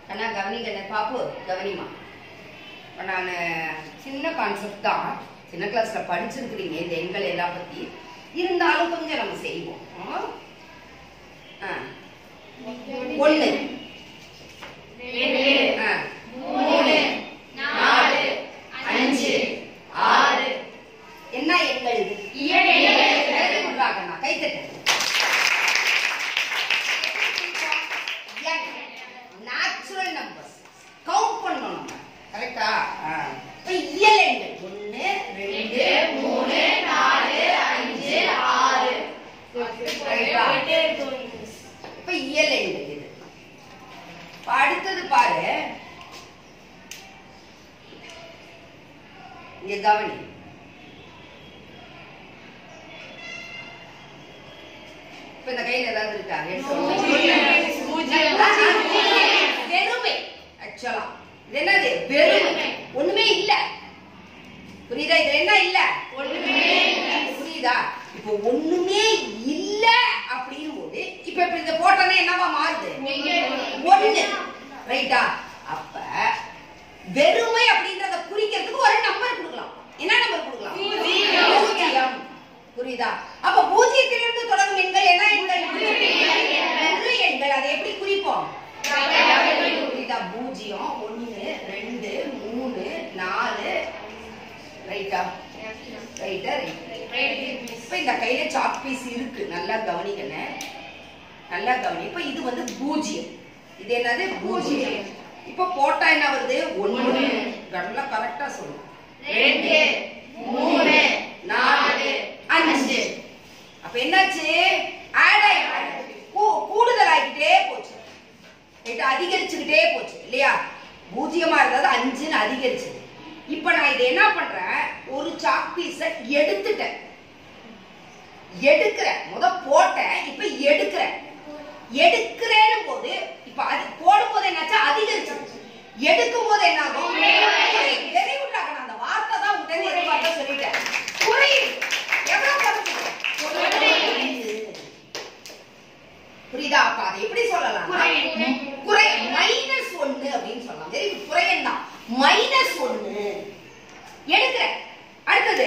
கண்ணா கவனிக்கண்ண பாப்பு கவனிமா இப்போ நான் சின்ன கான்செப்ட் தான் சின்ன கிளாஸ்ல படிச்சிருக்கிறீங்க இந்த எண்கள் எல்லாம் பத்தி இருந்தாலும் கொஞ்சம் நம்ம செய்வோம் ஆ? ஆ. ஒண்ணு ஆ. நாலு அஞ்சு ஆறு என்ன எண்கள் இது உண்டாக்கண்ணா கைத்தட்டு நேச்சுரல் நம்பர்ஸ் கவுண்ட் பண்ணணும் நம்ம கரெக்டா இப்போ இயல் எண்கள் ஒன்று ரெண்டு மூணு நாலு அஞ்சு ஆறு கரெக்டா இப்போ இயல் எண்கள் இது இப்ப அடுத்தது பாரு இங்க கவனி இப்ப இந்த கையில ஏதாவது இருக்கா எடுத்து சொல்லுங்க. வெறுமை ஆக்சுவலா இது என்னது வெறுமை ஒண்ணுமே இல்ல புரியுதா இது என்ன இல்ல புரியுதா இப்போ ஒண்ணுமே இல்ல அப்படின் போது இப்ப இப்ப இந்த போட்டோன்னே என்னவா மாறுது ஒண்ணு ரைட்டா அப்ப வெறுமை அப்படின்றத குறிக்கிறதுக்கு ஒரு நம்பர் கொடுக்கலாம் என்ன நம்பர் கொடுக்கலாம் பூஜ்ஜியம் புரியுதா அப்ப பூஜ்ஜியத்திலிருந்து தொடங்கும் எண்கள் என்ன எண்கள் முழு எண்கள் அதை எப்படி குறிப்போம் புரியுதா பூஜ்ஜியம் ஒண்ணு ரெண்டு மூணு நாலு ரைட்டா ரைட்டா ரைட் இப்ப இந்த கையில சாக் பீஸ் இருக்கு நல்லா கவனிக்கணும் நல்லா கவனி இப்ப இது வந்து பூஜ்ஜியம் இது என்னது பூஜ்ஜியம் இப்ப போட்டா என்ன வருது ஒண்ணு நல்லா கரெக்டா சொல்லணும் ரெண்டு மூணு நாலு அஞ்சு அப்ப என்னாச்சு ஆட் ஆகி கூடுதல் ஆகிட்டே போச்சு ரைட் அதிகரிச்சுக்கிட்டே போச்சு இல்லையா பூஜ்ஜியமா இருந்தது அஞ்சுன்னு அதிகரிச்சது இப்ப நான் இதை என்ன பண்றேன் ஒரு சாக் பீஸ எடுத்துட்டேன் எடுக்கிறேன் முத போட்டேன் இப்ப எடுக்கிறேன் எடுக்கிறேன்னு போது இப்ப அது போடும் போது என்னாச்சு அதிகரிச்சு எடுக்கும் போது என்ன ஆகும் வெரி குட் நான் அந்த வார்த்தை தான் உடனே எதிர்பார்த்த சொல்லிட்டேன் குறையுது எவ்வளவு குறையுது புரியுதா அப்ப அதை எப்படி சொல்லலாம் குறை மைனஸ் ஒன்னு அப்படின்னு சொல்லலாம் வெரி குட் குறையன் தான் மைனஸ் ஒன்னு எடுக்கிறேன் அடுத்தது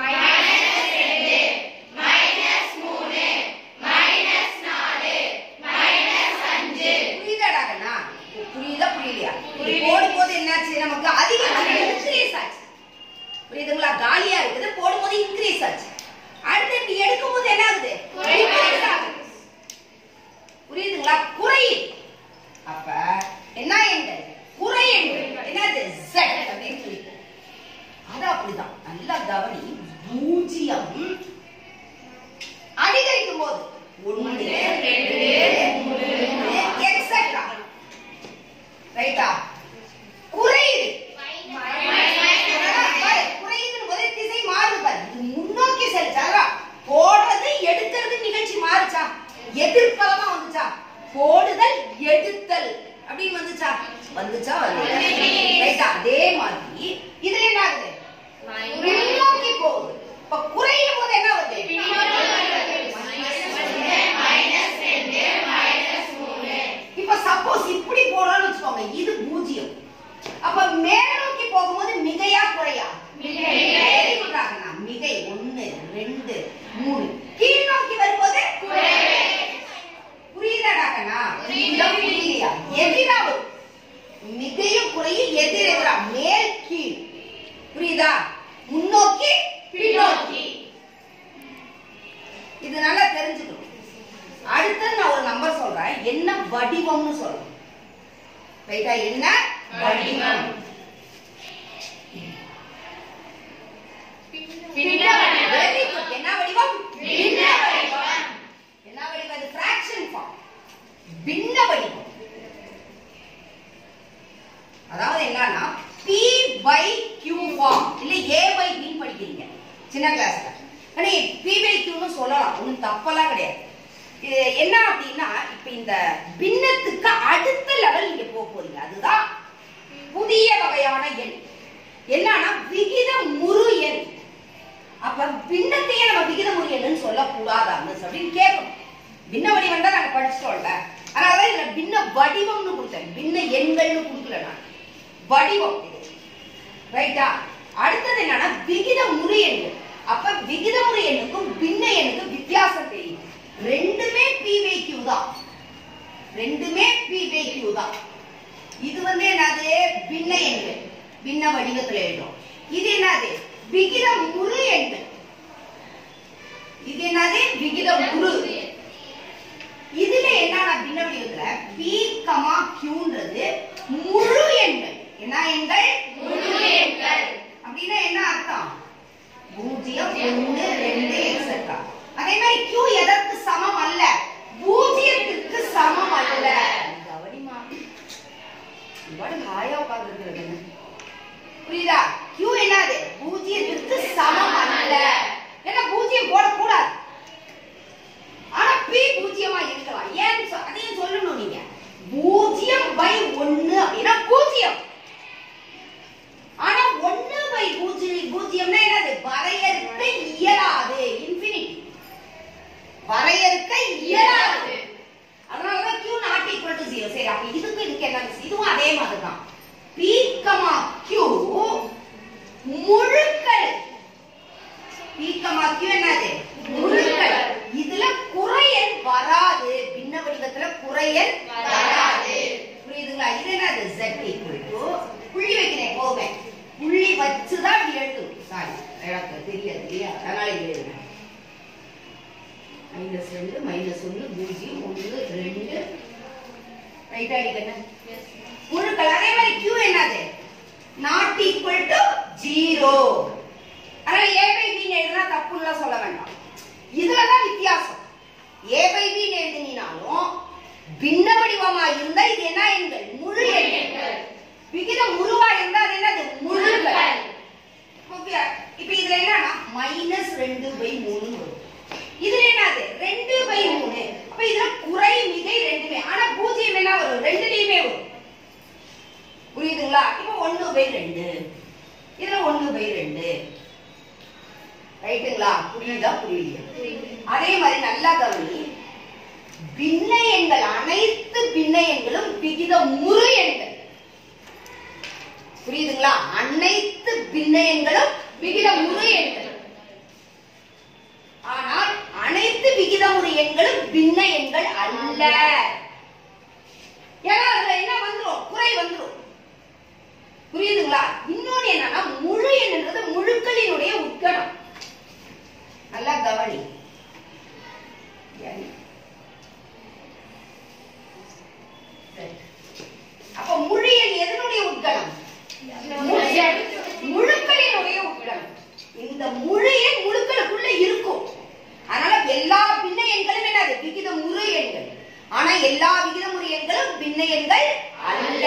புரியுதாடா கண்ணா? புரியுதா புரியலையா இது போடும்போது என்னாச்சு நமக்கு அதிகம் இன்க்ரீஸ் ஆச்சு புரியுதுங்களா காலியா இருக்குது போடும்போது இன்க்ரீஸ் ஆச்சு அடுத்து இப்படி எடுக்கும் போது என்ன ஆகுது Increase ஆகுது. புரியுதுங்களா குறையுது அப்ப என்ன எண்கள் குறை எண்கள் என்னது Z அப்படின்னு சொல்லிட்டு அது அப்படிதான் நல்லா கவனி பூஜ்ஜியம் அதிகரிக்கும் போது ஒன்று ரெண்டு மூணு எக்ஸெட்ரா ரைட்டா குறையுது பாரு, குறையுதுன்னு போது திசை மாறுது பாரு. இது முன்னோக்கி செல்லுச்சா அதான் போடுறது எடுக்கிறது நிகழ்ச்சி மாறுச்சா எதிர்ப்பலமா வந்துச்சா போடுதல் எடுத்தல் அப்படின்னு வந்துச்சா வந்துச்சா வந்து ரைட்டா அதே மாதிரி இதுல என்ன ஆகுது பின்னோக்கி போகுது இப்ப குறையும் போது என்ன வருது இப்ப சப்போஸ் இப்படி போறோம்னு வச்சுக்கோங்க இது பூஜ்ஜியம் அப்ப மேல் நோக்கி போகும்போது மிகையா குறையா Very good ராகண்ணா. மிகை ஒண்ணு ரெண்டு மூணு கீழ் நோக்கி வரும்போது புரியுதாடா கண்ணா புரியுதா புரியலையா எதிரா வரும் மிகையும் குறையும் எதிர் எதிரா மேல் கீழ் புரியுதா முன்னோக்கி பின்னோக்கி இது நல்லா தெரிஞ்சுக்கணும் அடுத்து நான் ஒரு நம்பர் சொல்றேன் என்ன வடிவம்னு சொல்றேன் ரைட்டா என்ன வடிவம் Very good. என்ன வடிவம் பின்ன வடிவம் என்ன வடிவம் இது fraction form பின்ன வடிவம் அதாவது என்னன்னா p by q form இல்ல a by b ன்னு படிக்கிறீங்க சின்ன கிளாஸ்ல ஆனா p by q ன்னு சொல்லலாம் ஒண்ணும் தப்பெல்லாம் கிடையாது இது என்ன அப்படின்னா இப்ப இந்த பின்னத்துக்கு அடுத்த லெவல் நீங்க போக போறீங்க அதுதான் புதிய வகையான எண் என்னன்னா விகித முறு எண் அப்ப பின்னத்தையே நம்ம விகித முறை என்னன்னு சொல்லக்கூடாதா மிஸ் அப்படின்னு கேட்கணும் பின்ன வடிவம் தான் நாங்க படிச்சிட்டோம்ல அதனாலதான் இதுல பின்ன வடிவம்னு கொடுத்தேன் பின்ன எண்கள்னு கொடுக்கல நான் வடிவம் இது ரைட்டா அடுத்தது என்னன்னா விகித முறை எண்கள் அப்ப விகித முறை எண்ணுக்கும் பின்ன எண்ணுக்கும் வித்தியாசம் தெரியும் ரெண்டுமே பி வை கியூ தான் ரெண்டுமே பி வை கியூ தான் இது வந்து என்னது பின்ன எண்கள் பின்ன வடிவத்துல எழுதும் இது என்னது விகித முழு எண்கள் இது என்னது விகித முழு இதுல என்னன்னா பின்ன வடிவத்துல பி கமா கியூன்றது முழு எண்கள் என்ன எண்கள் முழு எண்கள். அப்படின்னா என்ன அர்த்தம் பூஜ்ஜியம் ஒண்ணு ரெண்டு எக்ஸெட்ரா அதே மாதிரி கியூ எதற்கு சமம் அல்ல பூஜ்ஜியத்திற்கு சமம் அல்ல கவனிமா இவ்வாறு ஹாயா உட்கார்ந்து புரியுதா கியூ என்னது பூஜ்ஜியத்திற்கு சமம் அல்ல ஏன்னா பூஜ்ஜியம் போடக்கூடாது ஆனா பி பூஜ்ஜியமா இருக்கலாம் ஏன் சொ- அதையும் சொல்லணும் நீங்க பூஜ்ஜியம் பை ஒண்ணு அப்படின்னா பூஜ்ஜியம் ஆனா ஒண்ணு பை பூஜ்ஜியம் பூஜ்ஜியம்னா என்னது வரையறுக்க இயலாது இன்ஃபினிட்டி வரையறுக்க இயலாது அதனாலதான் q not equal to zero சரி அப்ப இதுக்கு இதுக்கு என்ன வித்தியாசம்? இதுவும் அதே மாதிரி தான் பி கமா கியூ முழுக்கள் பி கமா கியூ என்னது முழுக்கள் இதுல குறையல் வராது பின்ன வடிவத்துல குறையல் வராது புரியுதுங்களா இது என்னது z equal to புள்ளி வைக்கிறேன் எப்போதுமே புள்ளி வச்சுதான் இப்படி எழுதணும் சாரி எனக்கு தெரியாது இல்லையா அதனால இது எழுதுறேன் மைனஸ் ரெண்டு மைனஸ் ஒன்று பூஜ்ஜியம் ஒன்று ரெண்டு ரைட் அடிக்கணும் முழுக்கள் அதே மாதிரி q என்னது நாட் ஈக்குவல் டு ஜீரோ அதனால ஏ பை பி எழுதுனா தப்புன்னு சொல்ல வேண்டாம் இதுல தான் வித்தியாசம் ஏ பை பி எழுதினாலும் பின்ன வடிவமா இருந்தா இது என்ன எண்கள் முழு எண்கள் விகிதம் முழுவா இருந்தா அது என்னது முழுக்கள் ஓகே இப்போ இதுல என்னன்னா மைனஸ் ரெண்டு பை மூணு வரும் இதுல என்னது ரெண்டு பை மூணு அப்ப இதுல குறை மிகை ரெண்டுமே ஆனா பூஜ்ஜியம் என்ன வரும் ரெண்டுலயுமே வரும் புரியுதுங்களா இப்போ ஒண்ணு பை ரெண்டு இதுல ஒண்ணு பை ரெண்டு ரைட்டுங்களா புரியுதா புரியலையா அதே மாதிரி நல்லா கவனி பின்ன எண்கள் அனைத்து பின்ன எண்களும் விகித முழு எண்கள் புரியுதுங்களா அனைத்து பின்ன எண்களும் விகித முழு எண்கள் ஆனால் அனைத்து விகிதமுறு எண்களும் பின்ன எண்கள் அல்ல ஏன்னா அதுல என்ன வந்துரும் குறை வந்துரும் புரியுதுங்களா இன்னொன்னு என்னன்னா முழு எண்ணுன்றது முழுக்களினுடைய உட்கணம் நல்லா கவனி சரி. சரி. அப்ப முழு எண் எதனுடைய உட்கணம் முழுக்களினுடைய உட்கணம் இந்த முழு எண் முழுக்களுக்குள்ள இருக்கும் அதனால எல்லா பின்ன எண்களும் என்னது விகித முழு எண்கள் ஆனா எல்லா விகித முறை எண்களும் பின்ன எண்கள் அல்ல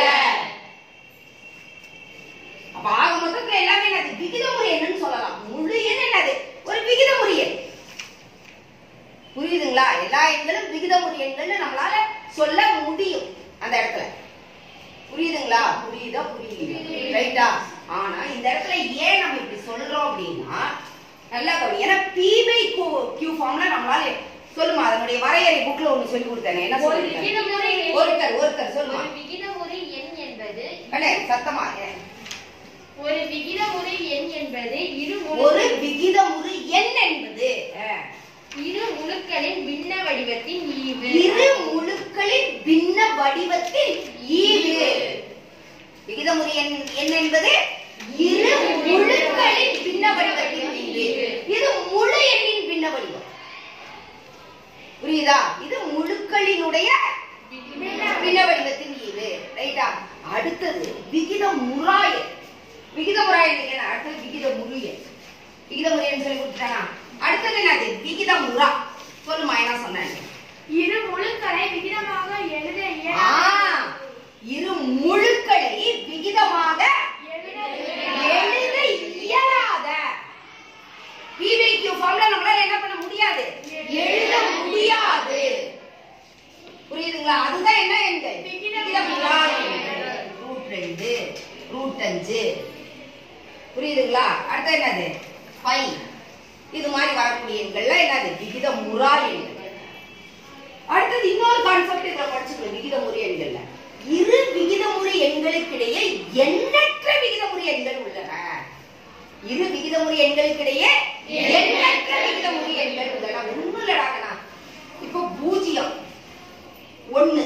அப்ப ஆக மொத்தத்துல எல்லாமே என்னது விகித முறை எண்ணுன்னு சொல்லலாம் முழு எண் என்னது ஒரு விகித முறை எண் புரியுதுங்களா எல்லா எண்களும் விகித முறை எண்கள்னு நம்மளால சொல்ல முடியும் அந்த இடத்துல புரியுதுங்களா புரியுதா புரியுது ரைட்டா ஆனா இந்த இடத்துல ஏன் நம்ம இப்படி சொல்றோம் அப்படின்னா நல்லா கவனி ஏன்னா பி பை கியூ ஃபார்ம்ல நம்மளால சொல்லுமா அதனுடைய வரையறை புக்ல ஒண்ணு சொல்லி கொடுத்தேனே என்ன ஒரு சொல்லிருக்கேன் விகிதமுறை எண் ஒருத்தர் ஒருத்தர் சொல்லுமா ஒரு விகிதமுறை எண் என்பது அண்ணே சத்தமா ஏ. ஒரு விகிதமுறை எண் என்பது இரு ஒரு முழு விகிதமுறு எண் என்பது அஹ், இரு முழுக்களின் பின்ன வடிவத்தின் ஈவு இரு முழுக்களின் பின்ன வடிவத்தில் ஈவு விகிதமுறை எண் எண் என்பது இரு முழுக்களின் பின்ன வடிவத்தில் ஈவு இது முழு எண்ணின் பின்ன வடிவம் புரியுதா இது முழுக்களினுடைய பின்ன வடிவத்தின் ஈவு ரைட்டா அடுத்தது விகித முறாய விகித முறாய அடுத்தது விகித முறிய விகித முறையன்னு சொல்லி கொடுத்துட்டானா அடுத்தது என்னது விகித முறா சொல்லுமா என்ன சொன்னேன் இரு முழுக்களை விகிதமாக எழுத ஆ, இரு முழுக்களை விகிதமாக எழுத இயலாத பிபிக்யூ ஃபார்ம்ல நம்மளால என்ன பண்ண முடியாது எழுத முடியாது புரியுதுங்களா அதுதான் என்ன எண்கள் விகிதம் விகிதமுறா எண்கள். ரூட் ரெண்டு ரூட் அஞ்சு புரியுதுங்களா அடுத்து என்னது பை இது மாதிரி வரக்கூடிய எண்கள்லாம் என்னது விகித முறா எண்கள் அடுத்தது இன்னொரு கான்செப்ட் இதுல படிச்சுக்கணும் விகித முறை எண்கள்ல இரு விகித முறை எண்களுக்கிடையே எண்ணற்ற விகிதமுறை எண்கள் உள்ளன இரு விகிதமுறை எண்களுக்கிடையே எண்ணற்ற விகிதமுறை எண்கள் உள்ளன ஒண்ணு இல்லடாக்கண்ணா இப்போ பூஜ்ஜியம் ஒண்ணு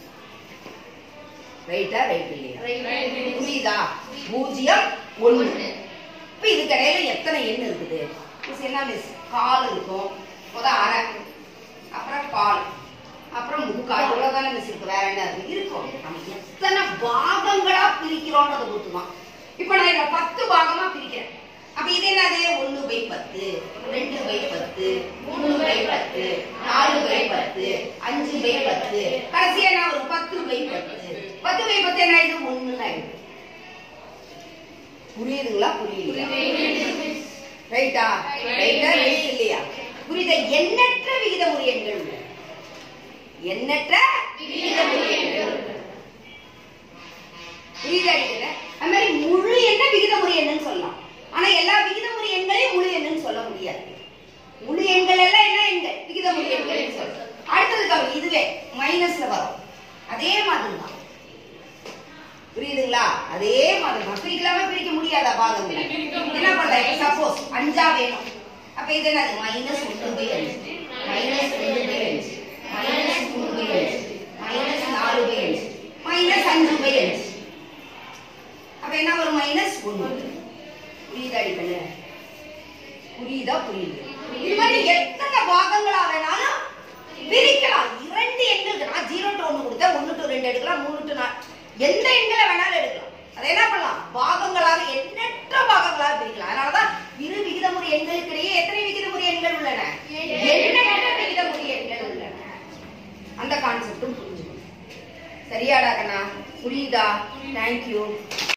ரைட்டா ரைட் இல்லையா புரியுதா பூஜ்ஜியம் ஒண்ணு இப்ப இதுக்கு இடையில எத்தனை எண் இருக்குது மிஸ் என்ன மிஸ் கால் இருக்கும் முத அரை அப்புறம் கால் அப்புறம் முக்கால் இவ்வளவுதானே மிஸ் இருக்கு வேற என்ன இருக்கு இருக்கும் நம்ம எத்தனை பாகங்களா பிரிக்கிறோம்ன்றத பொறுத்துதான் இப்ப நான் இத பத்து பாகமா பிரிக்கிறேன் அப்ப இது என்னது ஒண்ணு பை பத்து ரெண்டு பை பத்து மூணு பை பத்து நாலு பை பத்து அஞ்சு பை பத்து கடைசியா நான் ஒரு பத்து பை பத்து பத்து பை பத்து என்ன ஆயிடுது ஒண்ணுன்னு ஆயிடுது புரியுதுங்களா புரியுதுங்களா ரைட்டா ரைட்டா ரைட் இல்லையா புரியுதா எண்ணற்ற விகிதமுறை எண்கள் உள்ளன. எண்ணற்ற விகிதமுறை எண்கள் உள்ளன. புரியுதா அடிக்கல அது மாதிரி முழு எண்ண விகிதமுறை எண்ணுன்னு சொல்லலாம் ஆனா எல்லா விகிதமுறை எண்களையும் முழு எண்ணுன்னு சொல்ல முடியாது முழு எண்கள் எல்லாம் என்ன எண்கள் விகிதமுறை எண்கள் சொல்லலாம் அடுத்தது கவனி, இதுவே மைனஸ்ல வரும் அதே மாதிரி தான் புரியுதுங்களா அதே மாதிரி தான் பிரிக்கலாம பிரிக்க முடியாதா பாகங்கள என்ன பண்றேன் சப்போஸ் அஞ்சா வேணும் அப்ப இது என்னது மைனஸ் ஒன்று பை அஞ்சு மைனஸ் ரெண்டு பை அஞ்சு மைனஸ் மூணு பை அஞ்சு மைனஸ் நாலு பை அஞ்சு மைனஸ் அஞ்சு பை அஞ்சு அப்ப என்ன வரும் மைனஸ் ஒன்று புரியுதா அடிக்கல புரியுதா புரியுது இது மாதிரி எத்தனை பாகங்களா வேணாலும் பிரிக்கலாம் இரண்டு எண்களுக்கு நான் ஜீரோ டு ஒன்று கொடுத்தா ஒன்று டு ரெண்டு எடுக்கலாம் மூணு டு நாலு எந்த எண்களை வேணாலும் எடுக்கலாம் அதை என்ன பண்ணலாம் பாகங்களாக எண்ணற்ற பாகங்களாக பிரிக்கலாம் அதனாலதான் இரு விகிதமுறை எண்களுக்கு இடையே எத்தனை விகிதமுறை எண்கள் உள்ளன எண்ணற்ற விகிதமுறை எண்கள் உள்ளன அந்த கான்செப்டும் புரிஞ்சுக்கணும் சரியாடா கண்ணா புரியுதா தேங்க்யூ